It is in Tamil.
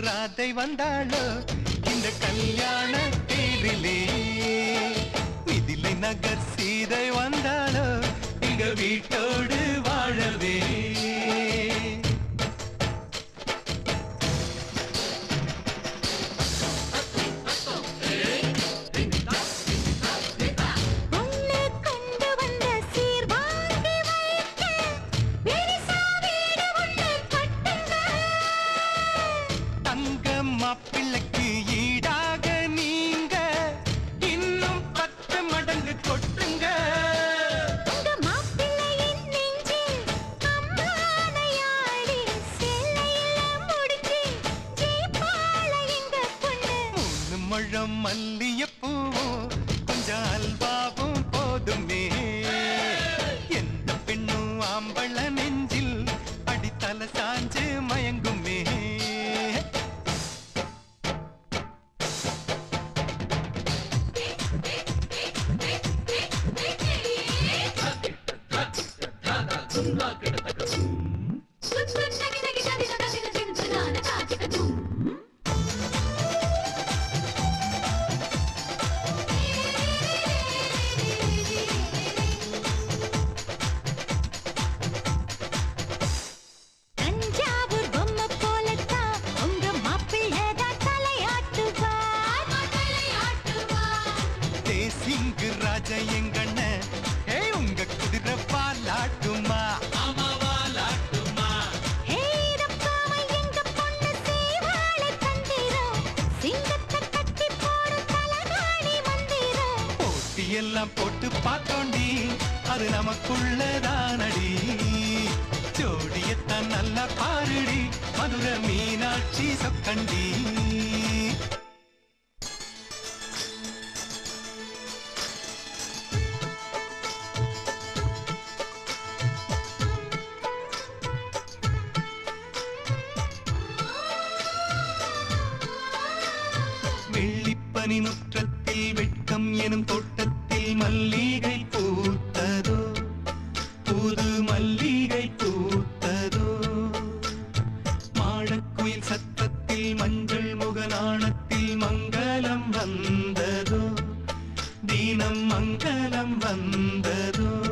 ராதை வந்தாளோ இந்த கல்யாண தேரிலே மிதிலை நகர் சீதை வந்தாளோ எங்க வீட்டோடு வாழவே பொண்ணு கொண்டு வந்த சீர் வாங்கி வைக்க பெரிசா வீடு ஒண்ணு கட்டுங்க தங்க மாப்பிள்ளைக்கு ஈடாக நீங்க இன்னும் பத்து மடங்கு கொட்டுங்க உங்க மாப்பிள்ளையின் நெஞ்சில் அம்மானையாடி சேலையில முடிஞ்சு ஜெயிப்பாள எங்க பொண்ணு மூணு முழம் மல்லியப்பூவும் கொஞ்சம் அல்வாவும் போதுமே எந்த பெண்ணும் ஆம்பள நெஞ்சில் அடித்தல சாஞ்சு மயங்குமே தஞ்சாவூர் பொம்மை போலத்தான் உங்க மாப்பிள்ளைதான் தலையாட்டுவார் தேசிங்கு ராஜ எங்கண்ண ஏ உங்க குதிரை பாலாட்டுமா ஆமா வாலாட்டுமா ஹே ரப்பாம எங்க பொண்ணு சேவாளை தந்திரம் சிங்கத்தை கட்டி போடும் தலகாணி மந்திரம் போட்டியெல்லாம் போட்டு பார்த்தோண்டி அது நமக்குள்ளதானடி ஜோடியத்தான் நல்லா பாருடி மதுரை மீனாட்சி சொக்கண்டி வெள்ளிப்பனி முற்றத்தில் வெட்கம் எனும் தோட்டத்தில் மல்லிகை பூத்ததோ புது மல்லிகை பூத்ததோ மாடக்குயில் சத்தத்தில் மஞ்சள் முகநாணத்தில் மங்களம் வந்ததோ தீனம் மங்களம் வந்ததோ